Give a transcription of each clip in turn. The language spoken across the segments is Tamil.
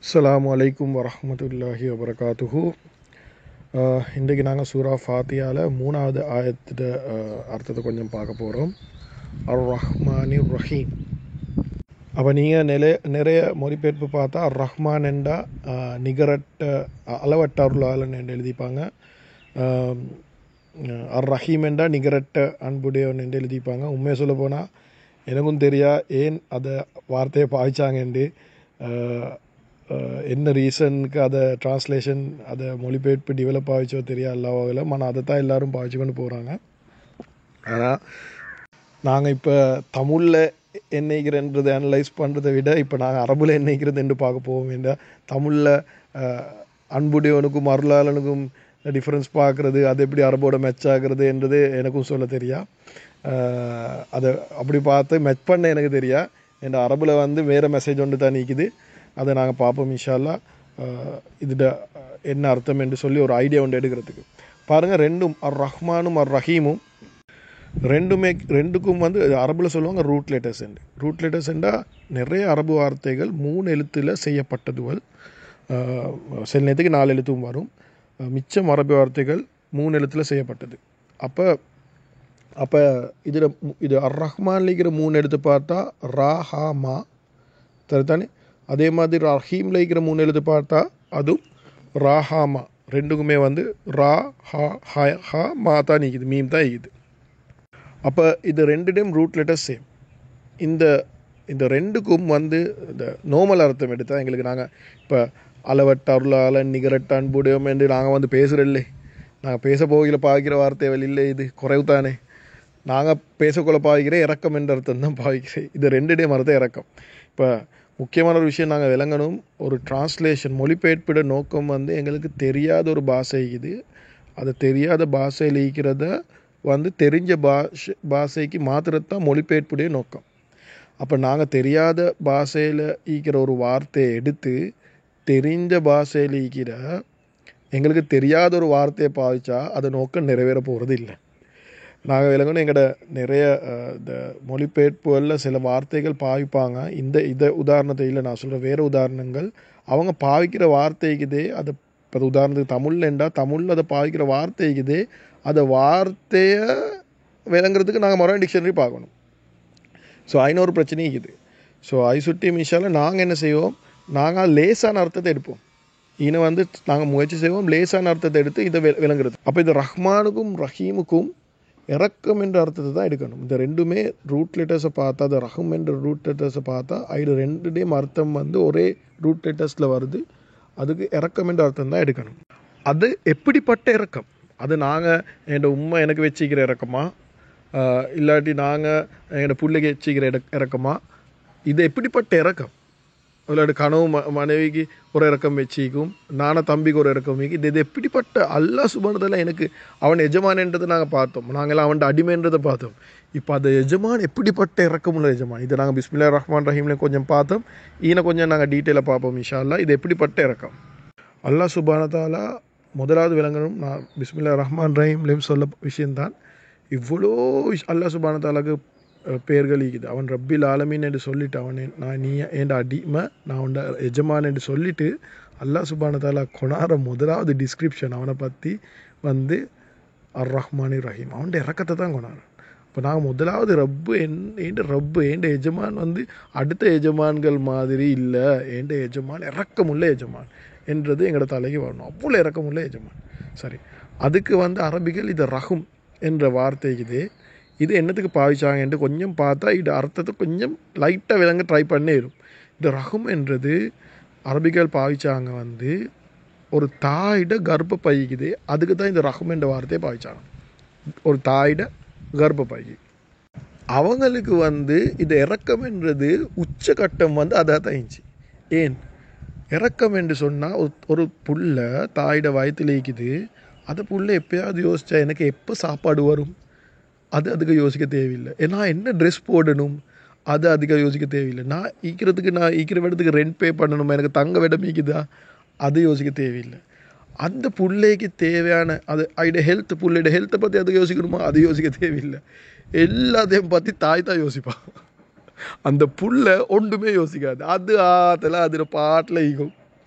அஸ்ஸலாமு அலைக்கும் வரஹ்மத்துல்லாஹி வபரகாத்துஹு அஹ், இன்றைக்கு நாங்கள் சூரா ஃபாத்தியாவில் மூணாவது ஆயத்திட்ட அஹ், அர்த்தத்தை கொஞ்சம் பார்க்க போகிறோம் அர் ரஹ்மானி ரஹீம் அப்போ நீங்கள் நிலை நிறைய மொழிபெயர்ப்பு பார்த்தா அர் ரஹ்மான் என்றா அஹ், நிகரட்ட அ- அளவற்ற அருளாளன் என்று எழுதிப்பாங்க அஹ், அர் ரஹீம் என்றா நிகரட்ட அன்புடையவன் என்று எழுதிப்பாங்க உண்மையை சொல்ல போனால் எனக்கும் தெரியா ஏன் அதை வார்த்தையை பாய்ச்சாங்கன்னு அஹ், அஹ், என்ன ரீசனுக்கு அதை டிரான்ஸ்லேஷன் அதை மொழிபெயர்ப்பு டெவலப் ஆகிச்சோ தெரியா எல்லா வகையில் ஆனால் அதை தான் எல்லாரும் பாய்ச்சி கொண்டு போகிறாங்க ஆனால் நாங்கள் இப்போ தமிழில் என்னைக்கிறன்றதை அனலைஸ் பண்ணுறதை விட இப்போ நாங்கள் அரபுல என்னைக்கிறது என்று பார்க்க போவோம் வேண்டாம் தமிழில் அன்புடையவனுக்கும் அருளாளனுக்கும் டிஃப்ரென்ஸ் பார்க்குறது அது எப்படி அரபோட மெச் ஆகுறது என்றது எனக்கும் சொல்ல தெரியா அஹ், அதை அப்படி பார்த்து மெச் பண்ண எனக்கு தெரியா என் அரபில் வந்து வேறு மெசேஜ் ஒன்று தான் நிற்குது அதை நாங்கள் பார்ப்போம் இன்ஷால்லா அஹ், இதுட அஹ், என்ன அர்த்தம் என்று சொல்லி ஒரு ஐடியா ஒன்று எடுக்கிறதுக்கு பாருங்கள் ரெண்டும் அர் ரஹ்மானும் அர் ரஹீமும் ரெண்டுமே ரெண்டுக்கும் வந்து அரபில் சொல்லுவாங்க ரூட் லெட்டர்ஸ் ரூட் லெட்டர்ஸ்ண்டா நிறைய அரபு வார்த்தைகள் மூணு எழுத்தில் செய்யப்பட்டதுவல் அஹ், சில நேரத்துக்கு நாலு எழுத்தும் வரும் அஹ், மிச்சம் அரபு வார்த்தைகள் மூணு எழுத்தில் செய்யப்பட்டது அப்போ அப்போ இதில் இது அர் ரஹ்மான்லிக்கிற மூணு எழுத்து பார்த்தா ரா ஹா மா சரிதானே அதே மாதிரி ரஹீமில் இருக்கிற மூணு எழுத்து பார்த்தா அதுவும் ரா ஹா மா ரெண்டுக்குமே வந்து ரா ஹா ஹா ஹா மா தான் நிற்கிது மீம் தான் நிற்கிது அப்போ இது ரெண்டுடையும் ரூட் லெட்டர் சேம் இந்த இந்த ரெண்டுக்கும் வந்து இந்த நோமல் அர்த்தம் எடுத்தால் எங்களுக்கு நாங்கள் இப்போ அளவட்ட அருளாளன் நிகரட்ட அன்புடையோம் என்று நாங்கள் வந்து பேசுகிறல்லே நாங்கள் பேச போகிற பாய்க்கிற வார்த்தைகள் இல்லை இது குறைவு தானே நாங்கள் பேசக்குள்ள பாய்க்கிற இறக்கம் என்ற அர்த்தம் தான் பாய்க்கிறேன் இது ரெண்டுடையும் அர்த்தம் இறக்கம் இப்போ முக்கியமான ஒரு விஷயம் நாங்கள் விளங்கணும் ஒரு டிரான்ஸ்லேஷன் மொழிபெயர்ப்பிட நோக்கம் வந்து எங்களுக்கு தெரியாத ஒரு பாஷை இது அது தெரியாத பாஷையில் இருக்கிறத வந்து தெரிஞ்ச பாஷை பாஷைக்கு மாத்திரத்தான் மொழிபெயர்ப்புடைய நோக்கம் அப்போ நாங்கள் தெரியாத பாஷையில் ஈக்கிற ஒரு வார்த்தையை எடுத்து தெரிஞ்ச பாஷையில் ஈக்கிற எங்களுக்கு தெரியாத ஒரு வார்த்தையை பாவிச்சா அது நோக்கம் நிறைவேற போகிறது இல்லை நாங்கள் விளங்கணும் எங்களோட நிறைய அஹ், இந்த மொழிபெயர்ப்புகளில் சில வார்த்தைகள் பாவிப்பாங்க இந்த இதை உதாரணத்தை இல்லை நான் சொல்கிற வேறு உதாரணங்கள் அவங்க பாவிக்கிற வார்த்தைக்குதே அதை இப்போ உதாரணத்துக்கு தமிழ்லண்டா தமிழில் அதை பாவிக்கிற வார்த்தைக்குதே அந்த வார்த்தையை விளங்குறதுக்கு நாங்கள் மொரன் டிக்ஷனரி பார்க்கணும் ஸோ ஐநூறு பிரச்சனை இருக்குது ஸோ ஐ சுட்டி மிஷாவில் நாங்கள் என்ன செய்வோம் நாங்கள் லேசான அர்த்தத்தை எடுப்போம் இதை வந்து நாங்கள் முயற்சி செய்வோம் லேசான அர்த்தத்தை எடுத்து இதை வி- விளங்குறது அப்போ இது ரஹ்மானுக்கும் ரஹீமுக்கும் இறக்கம் என்ற அர்த்தத்தை தான் எடுக்கணும் இந்த ரெண்டுமே ரூட் லெட்டர்ஸை பார்த்தா அது ரஹம் என்ற ரூட் லெட்டர்ஸை பார்த்தா இது ரெண்டுடையும் அர்த்தம் வந்து ஒரே ரூட் லெட்டர்ஸில் வருது அதுக்கு இறக்கம் என்ற அர்த்தம் தான் எடுக்கணும் அது எப்படிப்பட்ட இறக்கம் அது நாங்கள் என் உண்மை எனக்கு வச்சுக்கிற இறக்கமா ஆஹ் இல்லாட்டி நாங்கள் எங்களோட பிள்ளைக்கு வச்சுக்கிற இட இறக்கமா இது எப்படிப்பட்ட இறக்கம் இல்லாட்டி கனவு ம மனைவிக்கு ஒரு இறக்கம் வச்சிக்கும் நானும் தம்பிக்கு ஒரு இறக்கம் வைக்கும் இது இது எப்படிப்பட்ட அல்லா சுபானதில் எனக்கு அவன் எஜமானன்றதை நாங்கள் பார்த்தோம் நாங்களாம் அவன் அடிமைன்றதை பார்த்தோம் இப்போ அந்த எஜமான் எப்படிப்பட்ட இறக்கமுள்ள எஜமான் இதை நாங்கள் பிஸ்மில்லா ரஹ்மான் ரஹீம்ல கொஞ்சம் பார்த்தோம் ஈன கொஞ்சம் நாங்கள் டீட்டெயிலாக பார்ப்போம் இன்ஷா அல்லாஹ் இது எப்படிப்பட்ட இறக்கம் அல்லாஹ் சுபானதாலா முதலாவது விளங்கணும் நான் பிஸ்மில்லா ரஹ்மான் ரஹீம்லேயும் சொல்ல விஷயம்தான் இவ்வளோ விஷ் அல்லாஹ் சுபானதாலாக்கு பேர்கள் இருக்குது அவன் ரப்பில் ஆலமீன் என்று சொல்லிட்டு அவன் என்- நான் நீ என் அடிமை நான் உண்ட எஜமான் என்று சொல்லிட்டு அல்லாஹ் சுபானதாலா கொணார முதலாவது டிஸ்கிரிப்ஷன் அவனை பற்றி வந்து அர் ரஹ்மானி ரஹீம் அவன் இறக்கத்தை தான் கொண்டாடுறான் இப்போ நாங்கள் முதலாவது ரப்பு என் ஏண்ட ரப்பு ஏண்ட எஜமான் வந்து அடுத்த எஜமான்கள் மாதிரி இல்லை ஏண்ட எஜமான் இறக்கமுள்ள எஜமான் என்றது எங்களோட தலைக்கு வரணும் அவ்வளோ இறக்கமுள்ள எஜமான் சரி அதுக்கு வந்து அரபிகள் இது ரஹும் என்ற வார்த்தைக்கு இது இது என்னத்துக்கு பாவிச்சாங்கன்ட்டு கொஞ்சம் பார்த்தா இது அர்த்தத்தை கொஞ்சம் லைட்டாக விளங்க ட்ரை பண்ணிடும் இந்த ரஹும் என்றது அரபிகள் பாவிச்சாங்க வந்து ஒரு தாயிட கர்ப்ப பைக்குது அதுக்கு தான் இந்த ரஹம் என்ற வார்த்தையை பாவிச்சாங்க ஒரு தாயிட கர்ப்ப பைக்கு அவங்களுக்கு வந்து இது இறக்கம் என்றது உச்சகட்டம் வந்து அதாக தான் இருந்துச்சு ஏன் இறக்கம் என்று சொன்னால் ஒரு புள்ள தாயிட வயத்தில் இருக்குது அந்த புள்ள எப்பயாவது யோசிச்சா எனக்கு எப்போ சாப்பாடு வரும் அது அதுக்கு யோசிக்க தேவையில்லை ஏன்னா என்ன ட்ரெஸ் போடணும் அது அதிக யோசிக்க தேவையில்லை நான் ஈக்கிறதுக்கு நான் ஈக்கிற இடத்துக்கு ரெண்ட் பே பண்ணணுமா எனக்கு தங்க இடம் ஈக்குதா அது யோசிக்க தேவையில்லை அந்த புள்ளைக்கு தேவையான அது அதோட ஹெல்த் புள்ளையோட ஹெல்த்தை பற்றி அது யோசிக்கணுமா அது யோசிக்க தேவையில்லை எல்லாத்தையும் பற்றி தாய் தான் யோசிப்பான் அந்த புல்லை ஒன்றுமே யோசிக்காது அது ஆத்தில் அதில் பாட்டில் ஈகும்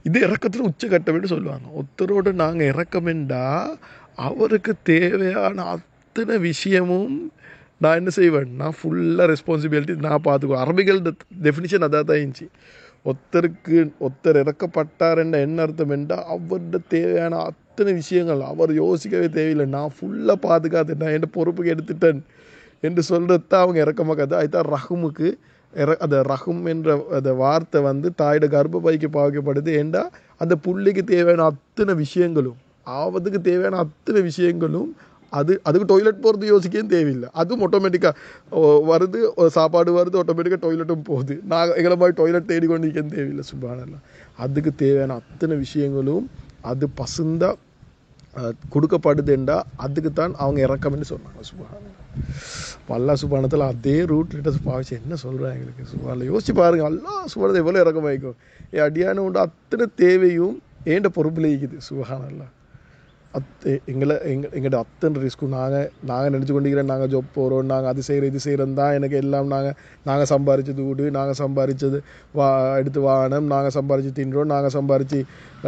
இது இறக்கத்தில் உச்சகட்டம்னு சொல்லுவாங்க ஒருத்தரோட நாங்கள் இறக்கமெண்டா அவருக்கு தேவையான அத்தனை விஷயமும் நான் என்ன செய்வேன் நான் ஃபுல்லாக ரெஸ்பான்சிபிலிட்டி நான் பார்த்துக்குவேன் அரபிகள் டெஃபினிஷன் அதாக தான் இருந்துச்சு ஒருத்தருக்கு ஒருத்தர் இறக்கப்பட்டாருன்ற என்ன அர்த்தம் என்றால் அவர்கிட்ட தேவையான அத்தனை விஷயங்கள் அவர் யோசிக்கவே தேவையில்லை நான் ஃபுல்லாக பாதுகாத்துட்டேன் நான் என் பொறுப்புக்கு எடுத்துட்டேன் என்று சொல்கிறது தான் அவங்க இறக்கமாக கதை அதுதான் ரஹமுக்கு இற அந்த ரஹம் என்ற அந்த வார்த்தை வந்து தாயோட கர்ப்பப்பைக்கு பாவிக்கப்படுது ஏண்டா அந்த புள்ளிக்கு தேவையான அத்தனை விஷயங்களும் ஆவதுக்கு தேவையான அத்தனை விஷயங்களும் அது அதுக்கு டாய்லெட் போகிறது யோசிக்கவும் தேவையில்லை அதுவும் ஆட்டோமேட்டிக்காக வருது ஒரு சாப்பாடு வருது ஆட்டோமேட்டிக்காக டாய்லெட்டும் போகுது நான் எங்களை மாதிரி டாய்லெட் தேடி கொண்டு நிற்கவும் தேவையில்லை சுபானல்லாம் அதுக்கு தேவையான அத்தனை விஷயங்களும் அது பசுந்தாக கொடுக்கப்படுதுண்டா அதுக்கு தான் அவங்க இறக்கம்னு சொன்னாங்க சுபான பல்லா சுபானத்தில் அதே ரூட் லிட்டர்ஸ் பாவிச்சு என்ன சொல்கிறாங்க எங்களுக்கு சுபானில் யோசிச்சு பாருங்க அல்லா சுபானத்தை எவ்வளோ இறக்கம் வைக்கும் என் அடியான உண்டு அத்தனை தேவையும் ஏண்ட பொறுப்பில் இருக்குது சுபானல்லா அத் எங்களை எங்க எங்கள்கிட்ட அத்தனை ரிஸ்க்கும் நாங்கள் நாங்கள் நினச்சி கொண்டிருக்கிறோம் நாங்கள் ஜாப் போகிறோம் நாங்கள் அது செய்கிறோம் இது செய்கிறோம் தான் எனக்கு எல்லாம் நாங்கள் நாங்கள் சம்பாரிச்சது வீடு நாங்கள் சம்பாரித்தது வா எடுத்து வாகனம் நாங்கள் சம்பாரித்து தின்றோம் நாங்கள் சம்பாரித்து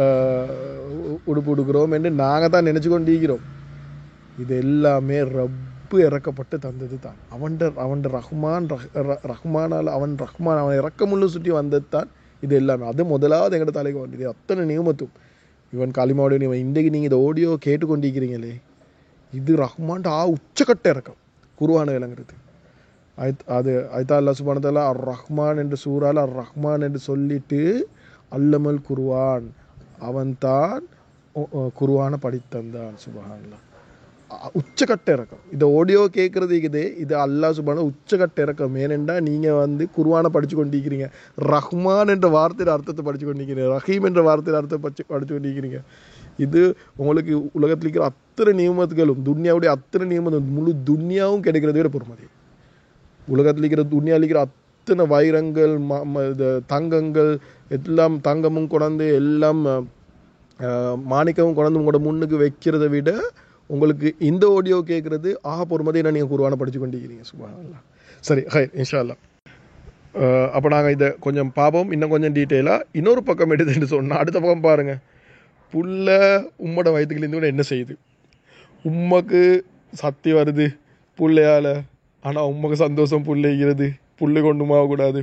உடுப்பு உடுக்கிறோம் என்று நாங்கள் தான் நினச்சி கொண்டிருக்கிறோம் இது எல்லாமே ரப்பு இறக்கப்பட்டு தந்தது தான் அவன்ட அவன்ட ரஹ்மான் ரஹ்மானால் அவன் ரஹ்மான் அவன் இறக்கமுள்ள சுற்றி வந்தது தான் இது எல்லாமே அது முதலாவது எங்கள்ட தலைக்கு வந்தது அத்தனை நியமத்தும் இவன் காலிமாவுடைய இவன் இன்றைக்கு நீங்கள் இந்த ஆடியோ கேட்டுக்கொண்டிருக்கிறீங்களே இது ரஹ்மான்ட்டு ஆ உச்சக்கட்ட இறக்கம் குருவான விளங்குறது அது அது ஐதா அல்லா சுபானத்தால அர் ரஹ்மான் என்று சூறால் அர் ரஹ்மான் என்று சொல்லிட்டு அல்லமல் குருவான் அவன்தான் குருவான படித்தந்தான் சுபஹான்லாம் உச்சக்கட்ட இறக்கம் இந்த ஆடியோ கேட்குறது இருக்குது இது அல்லா சுபான உச்சக்கட்ட இறக்கம் ஏனெண்டா நீங்கள் வந்து குருவான படித்து கொண்டிருக்கிறீங்க ரஹ்மான் என்ற வார்த்தையில் அர்த்தத்தை படித்து கொண்டிருக்கிறீங்க ரஹீம் என்ற வார்த்தையில் அர்த்தத்தை படிச்சு படித்து கொண்டிருக்கிறீங்க இது உங்களுக்கு உலகத்தில் இருக்கிற அத்தனை நியமத்துகளும் துன்யாவுடைய அத்தனை நியமத்தும் முழு துன்யாவும் கிடைக்கிறத விட பொறுமதி உலகத்தில் இருக்கிற துன்யாவில் இருக்கிற அத்தனை வைரங்கள் இது தங்கங்கள் எல்லாம் தங்கமும் கொண்டாந்து எல்லாம் மாணிக்கமும் கொண்டாந்து உங்களோட முன்னுக்கு வைக்கிறத விட உங்களுக்கு இந்த ஆடியோ கேட்குறது ஆக பொறுமதியை நீங்கள் குருவான படித்து கொண்டிருக்கிறீங்க சுபானல்லா சரி ஹை இன்ஷால்லா அப்போ நாங்கள் இதை கொஞ்சம் பார்ப்போம் இன்னும் கொஞ்சம் டீட்டெயிலாக இன்னொரு பக்கம் எடுத்துட்டு சொன்னால் அடுத்த பக்கம் பாருங்கள் புல்ல உம்மோட வயிற்றுக்குலேருந்து கூட என்ன செய்யுது உம்மக்கு சக்தி வருது புள்ளையால் ஆனால் உம்மக்கு சந்தோஷம் புள்ளைகிறது புள்ளை கொண்டுமாகக்கூடாது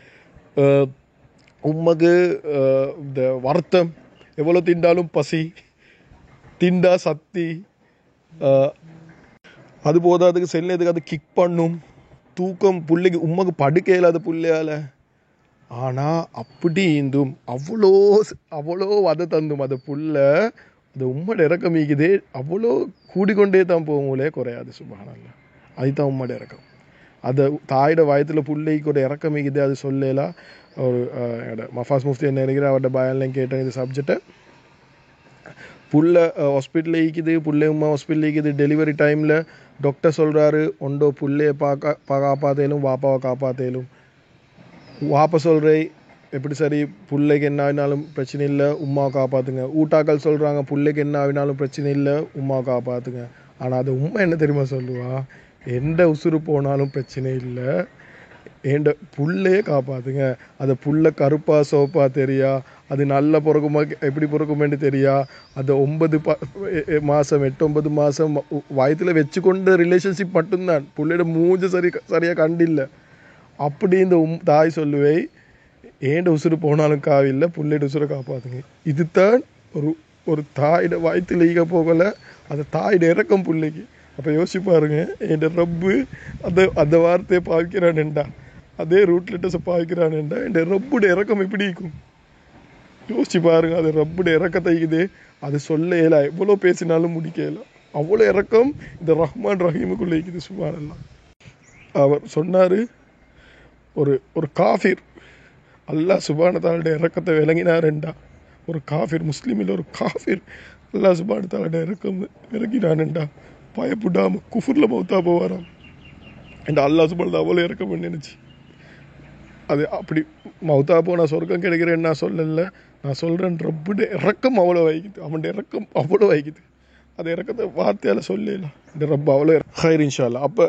உம்மக்கு இந்த வருத்தம் எவ்வளோ திண்டாலும் பசி திண்டா சக்தி அது போதாதுக்கு செல்லதுக்கு அது கிக் பண்ணும் தூக்கம் புள்ளைக்கு உம்மக்கு படுக்க இல்லாத புள்ளையால் ஆனால் அப்படி இருந்தும் அவ்வளோ அவ்வளோ வதை தந்தும் அந்த புல்ல அந்த உம்மோட இறக்கம் மீக்குதே அவ்வளோ கூடிக்கொண்டே தான் போகுங்களே குறையாது சுபானல்ல அதுதான் உம்மோட இறக்கம் அதை தாயோட வயத்தில் பிள்ளைக்கு இறக்கம் மீக்குதே அது சொல்லலாம் ஒரு மஃபாஸ் முஃப்தி என்ன நினைக்கிறேன் அவர்கிட்ட பயன்லாம் கேட்டேன் இது சப்ஜெக்டை புள்ள ஹாஸ்பிட்டலில் இருக்குது புள்ளை உமா ஹாஸ்பிட்டலில் இருக்குது டெலிவரி டைமில் டாக்டர் சொல்கிறாரு ஒண்டோ புள்ளையை பார்க்க காப்பாற்றலும் வாப்பாவை காப்பாற்றலும் வாப்ப சொல்கிறே எப்படி சரி பிள்ளைக்கு என்ன ஆகினாலும் பிரச்சனை இல்லை உமாவை காப்பாற்றுங்க ஊட்டாக்கள் சொல்கிறாங்க பிள்ளைக்கு என்ன ஆகினாலும் பிரச்சனை இல்லை உமாவை காப்பாற்றுங்க ஆனால் அது உண்மை என்ன தெரியுமா சொல்லுவா எந்த உசுறு போனாலும் பிரச்சனை இல்லை ஏண்ட புள்ளையே காப்பாற்றுங்க அந்த புள்ள கருப்பா சோப்பா தெரியா அது நல்ல பிறக்குமா எப்படி பிறக்குமேன்னு தெரியா அது ஒன்பது ப மாதம் எட்டு ஒன்பது மாதம் வயத்தில் வச்சு கொண்ட ரிலேஷன்ஷிப் மட்டும்தான் புள்ளையோட மூஞ்ச சரி சரியாக கண்டில்லை அப்படி இந்த உம் தாய் சொல்லுவை ஏண்ட உசுறு போனாலும் காவில்லை புள்ளையோட உசுரை காப்பாற்றுங்க இதுதான் ஒரு ஒரு தாயோட வயிற்றுல ஈக போகலை அந்த தாயோட இறக்கம் பிள்ளைக்கு அப்போ யோசிச்சு பாருங்க என் ரப்பு அந்த அந்த வார்த்தையை பாவிக்கிறான்டா அதே ரூட் லெட்டர்ஸை பாவிக்கிறான்டா என் ரப்புட இறக்கம் எப்படி இருக்கும் யோசிச்சு பாருங்க அது ரப்புட இறக்கத்தை இது அது சொல்ல இயலா எவ்வளோ பேசினாலும் முடிக்கல அவ்வளோ இறக்கம் இந்த ரஹ்மான் ரஹீமுக்குள்ளே இருக்குது சுமாரெல்லாம் அவர் சொன்னார் ஒரு ஒரு காஃபிர் அல்லாஹ் சுபானத்தாளுடைய இறக்கத்தை விளங்கினாருண்டா ஒரு காஃபிர் முஸ்லீமில் ஒரு காஃபிர் அல்லாஹ் சுபானத்தாளுடைய இறக்கம் இறங்கினானுண்டா பயப்படாமல் குஃபுரில் மௌத்தா போவாராம் இந்த அல்லாஹ் சுபானத்தை அவ்வளோ இறக்கம் நினச்சி அது அப்படி மௌத்தா போனால் சொர்க்கம் கிடைக்கிறேன்னு நான் சொல்லல நான் சொல்கிறேன் ரப்புடைய இறக்கம் அவ்வளோ வைக்குது அவனுடைய இறக்கம் அவ்வளோ வைக்குது அந்த இறக்கத்தை வார்த்தையால் சொல்லலாம் இந்த ரப்பு அவ்வளோ ஹைர் இன்ஷால்லா அப்போ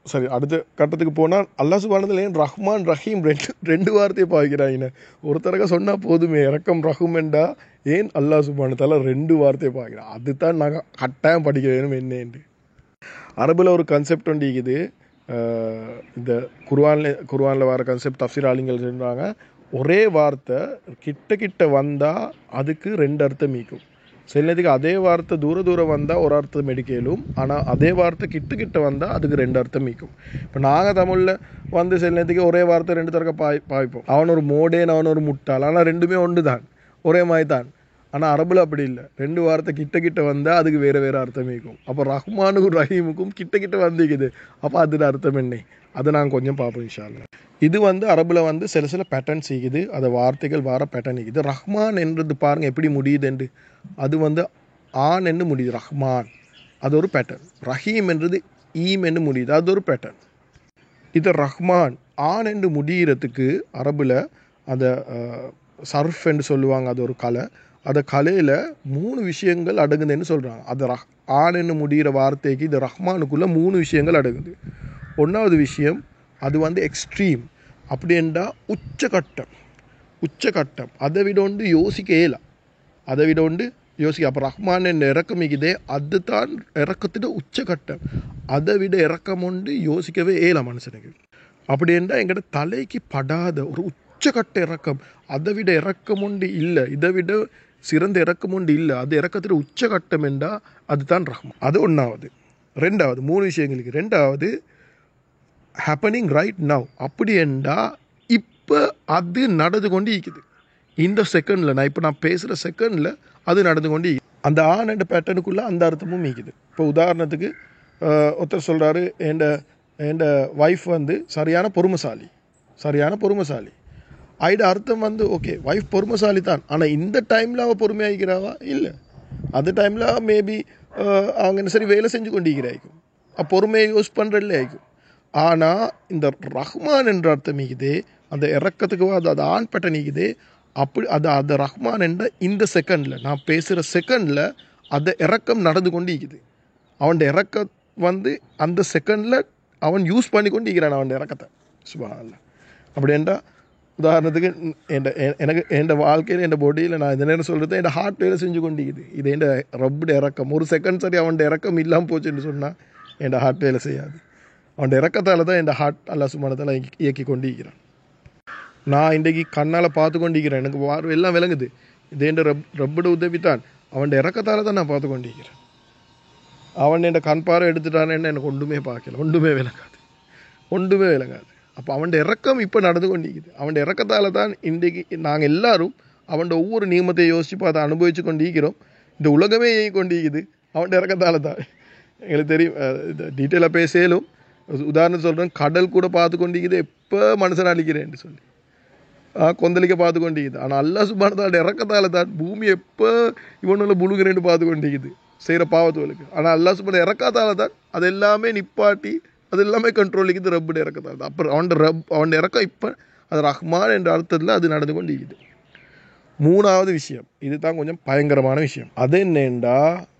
சரி அடுத்த கட்டத்துக்கு போனால் அல்லா சுபானத்தில் ஏன் ரஹ்மான் ரஹீம் ரெண்டு ரெண்டு வார்த்தையை பாய்க்கிறாங்க ஒருத்தரக சொன்னால் போதுமே இறக்கம் ரஹுமெண்டா ஏன் அல்லா சுபானத்தால் ரெண்டு வார்த்தையை பாய்க்கிறான் அதுதான் நாங்கள் கட்டாயம் படிக்க வேணும் என்னன்னு அரபில் ஒரு கன்செப்ட் ஒன்று இருக்குது அஹ், இந்த குர்ஆனில் குர்ஆனில் வர கன்செப்ட் தஃப்சீர் ஆளுங்கள் சொல்கிறாங்க ஒரே வார்த்தை கிட்ட கிட்ட வந்தால் அதுக்கு ரெண்டு அர்த்தம் மீக்கும் சில நேரத்துக்கு அதே வார்த்தை தூர தூரம் வந்தால் ஒரு அர்த்தம் எடுக்கலும் ஆனால் அதே வார்த்தை கிட்ட கிட்ட வந்தால் அதுக்கு ரெண்டு அர்த்தம் மீக்கும் இப்போ நாங்கள் தமிழில் வந்து சில நேரத்துக்கு ஒரே வார்த்தை ரெண்டு தரக்க பாய் பாய்ப்போம் அவன் ஒரு மோடேன் அவன் ஒரு முட்டாள் ஆனால் ரெண்டுமே ஒன்று தான் ஒரே மாதிரி தான் ஆனால் அரபில் அப்படி இல்லை ரெண்டு வார்த்தை கிட்ட கிட்ட வந்தால் அதுக்கு வேறு வேறு அர்த்தம் இருக்கும் அப்போ ரஹ்மானுக்கும் ரஹீமுக்கும் கிட்ட கிட்ட வந்துக்குது அப்போ அதில் அர்த்தம் என்ன அதை நாங்கள் கொஞ்சம் பார்ப்போம் இன்ஷால்லா இது வந்து அரபில் வந்து சில சில பேட்டர்ன் செய்யுது அது வார்த்தைகள் வார பேட்டர்ன் இருக்குது ரஹ்மான் என்றது பாருங்கள் எப்படி முடியுதுண்டு அது வந்து ஆன் என்று முடியுது ரஹ்மான் அது ஒரு பேட்டர்ன் ரஹீம் என்றது ஈம் என்று முடியுது அது ஒரு பேட்டர்ன் இது ரஹ்மான் ஆன் என்று முடிகிறதுக்கு அரபில் அந்த அஹ், சர்ஃப் என்று சொல்லுவாங்க அது ஒரு கலை அந்த கலையில் மூணு விஷயங்கள் அடங்குதுன்னு சொல்கிறாங்க அது ரஹ் ஆன் என்று முடிகிற வார்த்தைக்கு இது ரஹ்மானுக்குள்ளே மூணு விஷயங்கள் அடங்குது ஒன்றாவது விஷயம் அது வந்து எக்ஸ்ட்ரீம் அப்படின்றா உச்சகட்டம் உச்சகட்டம் அதை விட ஒன்று யோசிக்க இயலாம் அதை விட ஒன்று யோசிக்க அப்போ ரஹ்மான் என்ற இறக்கம் இருக்குதே அதுதான் இறக்கத்திட உச்சகட்டம் அதை விட இறக்கம் ஒன்று யோசிக்கவே இயலாம் மனுஷனுக்கு அப்படி என்றால் எங்கிட்ட தலைக்கு படாத ஒரு உச்சகட்ட இறக்கம் அதை விட இறக்கம் ஒன்று இல்லை இதை விட சிறந்த இறக்கம் ஒன்று இல்லை அது இறக்கத்தில் உச்சகட்டம் என்றா அதுதான் ரஹ்மான் அது ஒன்றாவது ரெண்டாவது மூணு விஷயங்களுக்கு ரெண்டாவது ஹேப்பனிங் ரைட் நவ் அப்படி என்றா இப்போ அது நடந்து கொண்டு இருக்குது இந்த செகண்டில் நான் இப்போ நான் பேசுகிற செகண்டில் அது நடந்து கொண்டு இருக்குது. அந்த ஆன் அண்ட் பேட்டர்னுக்குள்ளே அந்த அர்த்தமும் மீக்குது இப்போ உதாரணத்துக்கு அஹ், ஒருத்தர் சொல்கிறாரு என் என் ஒய்ஃப் வந்து சரியான பொறுமைசாலி சரியான பொறுமைசாலி ஐட அர்த்தம் வந்து ஓகே ஒய்ஃப் பொறுமைசாலி தான் ஆனால் இந்த டைமில் அவள் பொறுமையாகிக்கிறாவா இல்லை அந்த டைமில் மேபி அவங்க என்ன சரி வேலை செஞ்சு கொண்டிருக்கிறாய்க்கும் அப்போ பொறுமையை யூஸ் பண்ணுறதுல ஆயிக்கும் ஆனால் இந்த ரஹ்மான் என்ற அர்த்தம் இருக்குது அந்த இறக்கத்துக்கு அது அது ஆண் பட்ட நீக்குது அப்படி அது அந்த ரஹ்மான் என்ற இந்த செகண்டில் நான் பேசுகிற செகண்டில் அந்த இறக்கம் நடந்து கொண்டு இருக்குது அவன் இறக்க வந்து அந்த செகண்டில் அவன் யூஸ் பண்ணி கொண்டு இருக்கிறான் அவன் இறக்கத்தை சுபான்ல அப்படின்டா உதாரணத்துக்கு என் எனக்கு என் வாழ்க்கையில் என் பாடியில் நான் இந்த நேரம் சொல்கிறது என் ஹார்ட் வேலை செஞ்சு கொண்டிருக்குது இது என் ரப்புடைய இறக்கம் ஒரு செகண்ட் சரி அவன் இறக்கம் இல்லாமல் போச்சுன்னு சொன்னால் என் ஹார்ட் வேலை செய்யாது அவன் இறக்கத்தால் தான் என் ஹார்ட் அல்லா சுமானத்தால் இயக்கி கொண்டிருக்கிறான் நான் இன்றைக்கு கண்ணால் பார்த்து கொண்டிருக்கிறேன் எனக்கு பார்வை எல்லாம் விளங்குது இது என் ரப் ரப்போட உதவி தான் அவன் இறக்கத்தால் தான் நான் பார்த்து கொண்டிருக்கிறேன் அவன் என் கண் பார்வை எடுத்துட்டானேன்னு எனக்கு ஒன்றுமே பார்க்கல ஒன்றுமே விளங்காது ஒன்றுமே விளங்காது அப்போ அவன் இறக்கம் இப்போ நடந்து கொண்டிருக்குது அவன் இறக்கத்தால் தான் இன்றைக்கு நாங்கள் எல்லாரும் அவன் ஒவ்வொரு நியமத்தை யோசித்து பார்த்து அனுபவித்து கொண்டிருக்கிறோம் இந்த உலகமே இயங்கி கொண்டிருக்குது அவன் இறக்கத்தால் தான் எங்களுக்கு தெரியும் அஹ், இது டீட்டெயிலாக பேசலும் உதாரணம் சொல்கிறேன் கடல் கூட பார்த்து கொண்டிருக்குது எப்போ மனுஷன் அழிக்கிறேன்னு சொல்லி ஆ, கொந்தளிக்க பார்த்து கொண்டிருக்குது ஆனால் அல்லா சுபானத்தால் இறக்கத்தால் தான் பூமி எப்போ இவனுள்ள புழுகிறேன்னு பார்த்து கொண்டிருக்குது செய்கிற பாவத்துகளுக்கு ஆனால் அல்லா சுபான இறக்காதால தான் அது எல்லாமே நிப்பாட்டி அது எல்லாமே கண்ட்ரோலிக்குது ரப்புட இறக்கத்தால் தான் அப்புறம் அவன் ரப் அவன் இறக்கம் இப்போ அது ரஹ்மான் என்ற அர்த்தத்தில் அது நடந்து கொண்டிருக்குது மூணாவது விஷயம் இதுதான் கொஞ்சம் பயங்கரமான விஷயம் அது என்னண்டா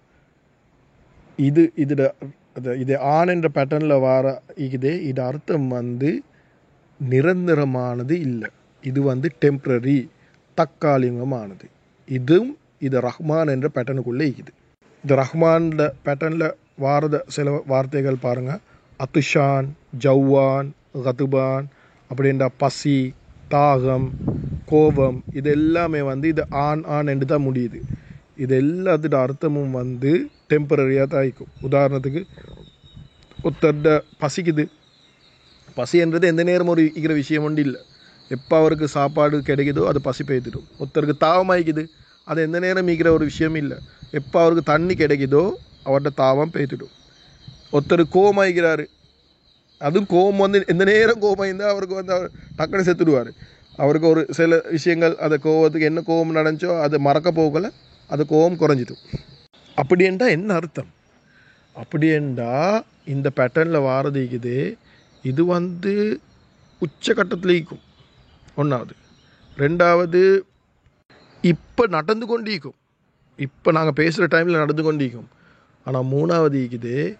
இது இதில் அது இது ஆன் என்ற பேட்டர்னில் வர இது இது அர்த்தம் வந்து நிரந்தரமானது இல்லை இது வந்து டெம்ப்ரரி தற்காலிகமானது இதுவும் இது ரஹ்மான் என்ற பேட்டர்னுக்குள்ளே இருக்குது இந்த ரஹ்மான் பேட்டர்னில் வாரத சில வார்த்தைகள் பாருங்கள் அத்துஷான் ஜவ்வான் கதுபான் அப்படின்ற பசி தாகம் கோபம் இது எல்லாமே வந்து இது ஆன் ஆன் என்று தான் முடியுது இது எல்லாத்தோட அர்த்தமும் வந்து டெம்பரரியாக தான் இருக்கும் உதாரணத்துக்கு ஒருத்தர்ட பசிக்குது பசின்றது எந்த நேரம் ஒரு இருக்கிற விஷயம் ஒன்று இல்லை எப்போ அவருக்கு சாப்பாடு கிடைக்குதோ அது பசி பெய்திடும் ஒருத்தருக்கு தாவமாய்க்குது அது எந்த நேரம் இருக்கிற ஒரு விஷயம் இல்லை எப்போ அவருக்கு தண்ணி கிடைக்குதோ அவர்கிட்ட தாவம் பெய்திடும் ஒருத்தர் கோவமாய்க்கிறாரு அதுவும் கோவம் வந்து எந்த நேரம் கோவம் இருந்தால் அவருக்கு வந்து அவர் டக்குனு செத்துடுவார் அவருக்கு ஒரு சில விஷயங்கள் அந்த கோவத்துக்கு என்ன கோவம் நடந்துச்சோ அது மறக்க போகல அது கோவம் குறைஞ்சிடும் அப்படி என்றா என்ன அர்த்தம் அப்படி என்றா இந்த பேட்டர்னில் வாரது இருக்குது இது வந்து உச்சகட்டத்தில் இருக்கும் ஒன்றாவது ரெண்டாவது இப்போ நடந்து கொண்டிருக்கும் இப்போ நாங்கள் பேசுகிற டைமில் நடந்து கொண்டிருக்கும் ஆனால் மூணாவது இருக்குது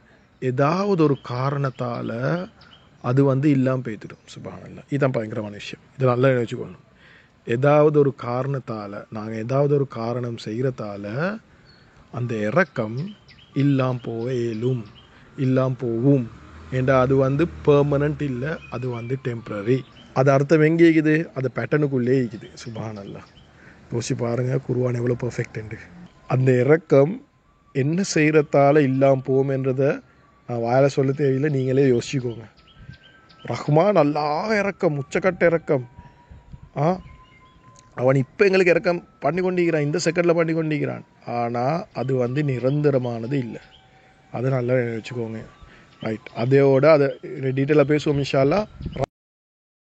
ஏதாவது ஒரு காரணத்தால் அது வந்து இல்லாமல் போய்த்திடும் சுபானல்ல இதுதான் பயங்கரமான விஷயம் இதை நல்லா நினச்சிக்கணும் ஏதாவது ஒரு காரணத்தால் நாங்கள் ஏதாவது ஒரு காரணம் செய்கிறதால அந்த இறக்கம் இல்லாம் போயிலும் இல்லாம் போவும் ஏண்டா அது வந்து பெர்மனண்ட் இல்லை அது வந்து டெம்ப்ரரி அது அர்த்தம் எங்கே இருக்குது அது பேட்டர்னுக்குள்ளே இருக்குது சுபானல்ல யோசிச்சு பாருங்கள் குருவான் எவ்வளோ பர்ஃபெக்ட்டு அந்த இறக்கம் என்ன செய்கிறதால இல்லாமல் போகும்ன்றதை நான் வாயில சொல்ல தேவையில்லை நீங்களே யோசிச்சுக்கோங்க ரஹ்மான் நல்லா இறக்கம் உச்சக்கட்ட இறக்கம் ஆ அவன் இப்போ எங்களுக்கு இறக்கம் பண்ணி கொண்டிருக்கிறான் இந்த செகண்டில் பண்ணி கொண்டிருக்கிறான் ஆனால் அது வந்து நிரந்தரமானது இல்லை அதை நல்லா வச்சுக்கோங்க ரைட் அதையோட அதை டீட்டெயிலாக பேசுவோம் இன்ஷால்லா